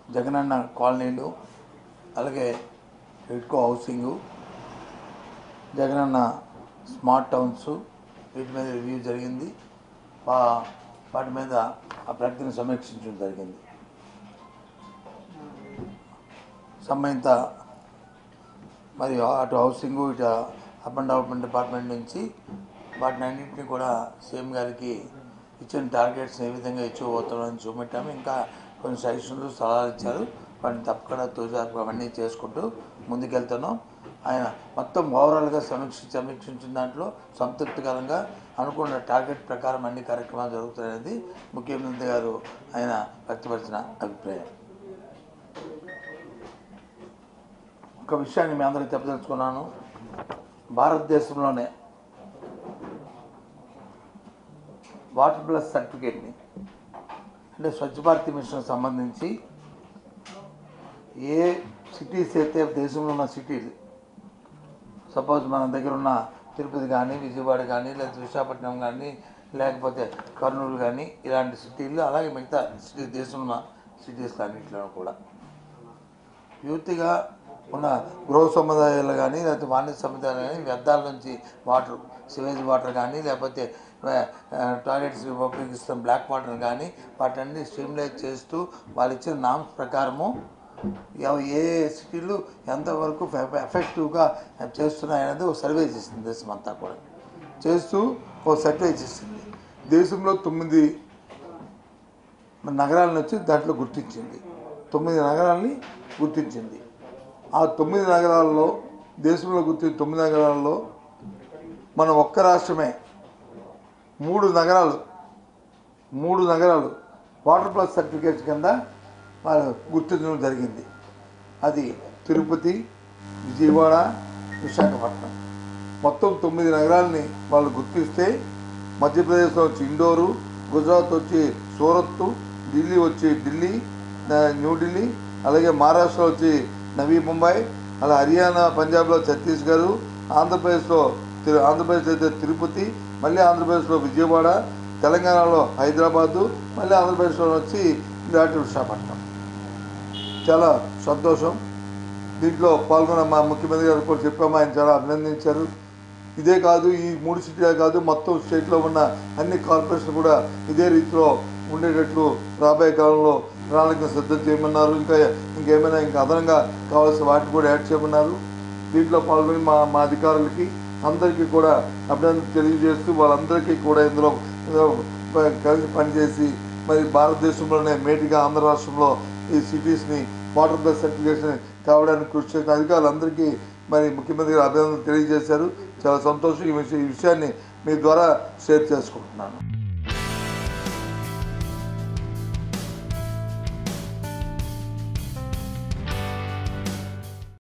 జగనన్న కాలనీలు అలాగే రిడ్కో హౌసింగు జగనన్న స్మార్ట్ టౌన్స్ వీటి మీద రివ్యూ జరిగింది వా- వాటి మీద ఆ ప్రగతిని సమీక్షించడం జరిగింది సంబంధిత మరి అటు హౌసింగ్ ఇటు అర్బన్ డెవలప్మెంట్ డిపార్ట్మెంట్ నుంచి వాటిని అన్నింటినీ కూడా సీఎం గారికి ఇచ్చిన టార్గెట్స్ ఏ విధంగా ఇచ్చిపోతున్నామని చూపెట్టాము ఇంకా కొన్ని సజెషన్లు సలహాలు ఇచ్చారు వాటిని తప్పకుండా తోజాకు అవన్నీ చేసుకుంటూ ముందుకెళ్తున్నాం ఆయన మొత్తం ఓవరాల్గా సమీక్ష సమీక్షించిన దాంట్లో సంతృప్తికరంగా అనుకున్న టార్గెట్ ప్రకారం అన్ని కార్యక్రమాలు జరుగుతాయనేది ముఖ్యమంత్రి గారు ఆయన వ్యక్తపరిచిన అభిప్రాయం ఒక విషయాన్ని మీ అందరికీ చెప్పదలుచుకున్నాను భారతదేశంలోనే వాటర్ ప్లస్ సర్టిఫికేట్ని అంటే స్వచ్ఛ భారత్ మిషన్ సంబంధించి ఏ సిటీస్ అయితే దేశంలో ఉన్న సిటీలు సపోజ్ మన దగ్గర ఉన్న తిరుపతి కానీ విజయవాడ కానీ లేదా విశాఖపట్నం కానీ లేకపోతే కర్నూలు కానీ ఇలాంటి సిటీలు అలాగే మిగతా సిటీ దేశంలో ఉన్న సిటీస్ అన్నింటిలో కూడా పూర్తిగా ఉన్న గృహ సముదాయాలు కానీ లేకపోతే వాణిజ్య సముదాయాలు కానీ వ్యర్థాల నుంచి వాటర్ సివేజ్ వాటర్ కానీ లేకపోతే టాయిలెట్స్ ఉపయోగిస్తున్న బ్లాక్ వాటర్ కానీ వాటన్ని స్ట్రీమ్లైజ్ చేస్తూ వాళ్ళు ఇచ్చిన నామ్స్ ప్రకారము ఎవ- ఏ సిటీలు ఎంతవరకు ఎఫెక్టివ్గా చేస్తున్నాయనేది ఒక సర్వే చేసింది దేశం అంతా కూడా చేస్తూ ఒక సర్వే చేసింది దేశంలో తొమ్మిది నగరాలను వచ్చి దాంట్లో గుర్తించింది తొమ్మిది నగరాలని గుర్తించింది ఆ తొమ్మిది నగరాల్లో దేశంలో గుర్తించిన తొమ్మిది నగరాల్లో మన ఒక్క రాష్ట్రమే మూడు నగరాలు మూడు నగరాలు వాటర్ ప్లస్ సర్టిఫికేట్స్ కింద వాళ్ళు గుర్తించడం జరిగింది అది తిరుపతి విజయవాడ విశాఖపట్నం మొత్తం తొమ్మిది నగరాలని వాళ్ళు గుర్తిస్తే మధ్యప్రదేశ్లో వచ్చి ఇండోరు గుజరాత్ వచ్చి సూరత్ ఢిల్లీ వచ్చి ఢిల్లీ ఆ, న్యూఢిల్లీ అలాగే మహారాష్ట్ర వచ్చి నవీ ముంబై అలా హర్యానా పంజాబ్లో ఛత్తీస్గఢ్ ఆంధ్రప్రదేశ్లో తిరు ఆంధ్రప్రదేశ్ అయితే తిరుపతి మళ్ళీ ఆంధ్రప్రదేశ్లో విజయవాడ తెలంగాణలో హైదరాబాదు మళ్ళీ ఆంధ్రప్రదేశ్లో వచ్చి దాటి విశాఖపట్నం చాలా సంతోషం దీంట్లో పాల్గొన్న మా ముఖ్యమంత్రి గారు కూడా చెప్పాము ఆయన చాలా అభినందించారు ఇదే కాదు ఈ మూడు సిటీలే కాదు మొత్తం స్టేట్లో ఉన్న అన్ని కార్పొరేషన్ కూడా ఇదే రీతిలో ఉండేటట్లు రాబోయే కాలంలో ప్రణాళిక సిద్ధం చేయమన్నారు ఇంకా ఇంకేమైనా ఇంకా అదనంగా కావాల్సిన వాటిని కూడా యాడ్ చేయమన్నారు దీంట్లో పాల్గొని మా మా అధికారులకి అందరికీ కూడా అభినందన తెలియజేస్తూ వాళ్ళందరికీ కూడా ఇందులో ఇందులో ప- కలిసి పనిచేసి మరి భారతదేశంలోనే మేటిగా ఆంధ్ర రాష్ట్రంలో ఈ సిటీస్ని వాటర్ ప్లస్ సర్టిఫికేషన్ కావడానికి కృషి చేసిన అధికారులందరికీ మరి ముఖ్యమంత్రి గారు అభినందనలు తెలియజేశారు చాలా సంతోషం ఈ విషయం ఈ విషయాన్ని మీ ద్వారా షేర్ చేసుకుంటున్నాను